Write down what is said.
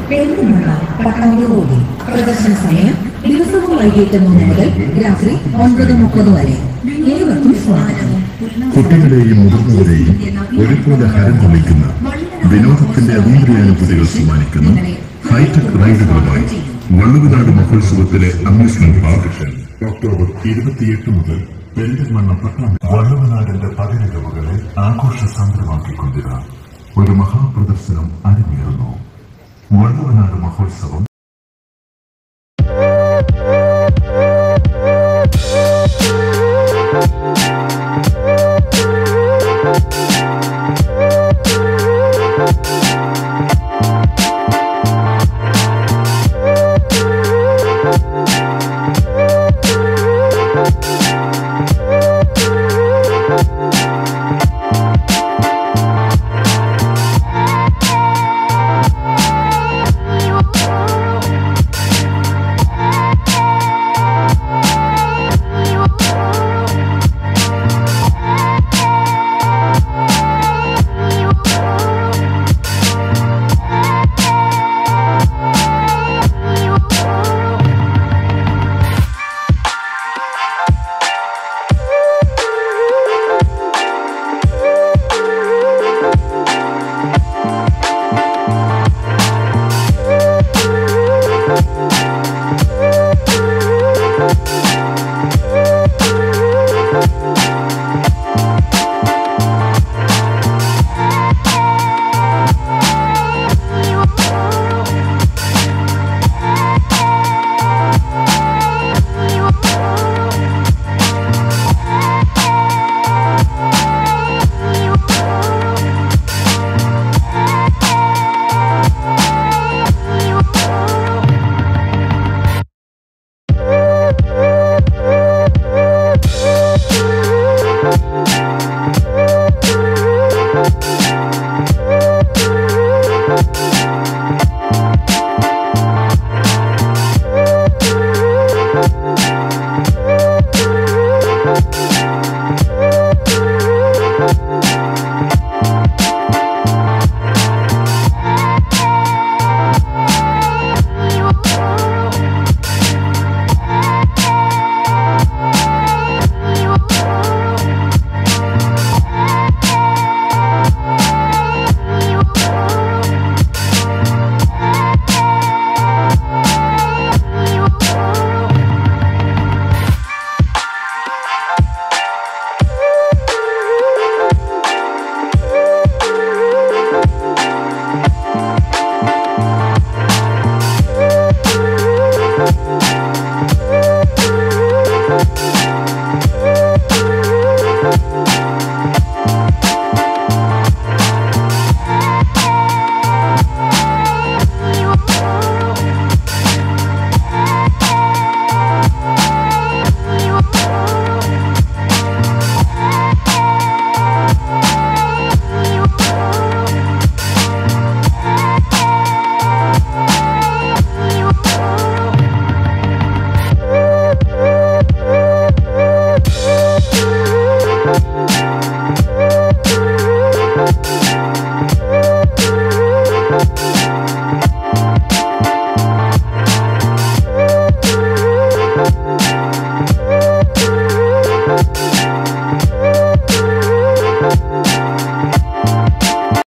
പെരുന്തൽമണ്ണ പട്ടാമ്പി റോഡിൽ പ്രദർശന സമയം ദിവസവും വൈകിട്ട് മൂന്ന് മുതൽ രാത്രി ഒൻപത് മുപ്പത് വരെ ഏവർക്കും സ്വാഗതം കുട്ടികളെയും മുതിർന്നവരെയും ഒരുപോലെ ഹരം കൊള്ളിക്കുന്ന വിനോദത്തിന്റെ അതീന്ദ്രിയാനുഭൂതികൾ സമ്മാനിക്കുന്നു ഹൈടെക് റൈഡുകളുമായി വള്ളുവനാട് മഹോത്സവത്തിലെ അമ്യൂസ്മെന്റ് പാർക്ക് ഒക്ടോബർ ഇരുപത്തിയെട്ട് മുതൽ പെരിന്തൽമണ്ണ പട്ടാമ്പി വള്ളുവനാടിന്റെ പതിനിലവുകളെ ആഘോഷസാന്ദ്രമാക്കിക്കൊണ്ടിരുന്ന ഒരു മഹാപ്രദർശനം അരങ്ങേറുന്നു വള്ളുവനാട് മഹോത്സവം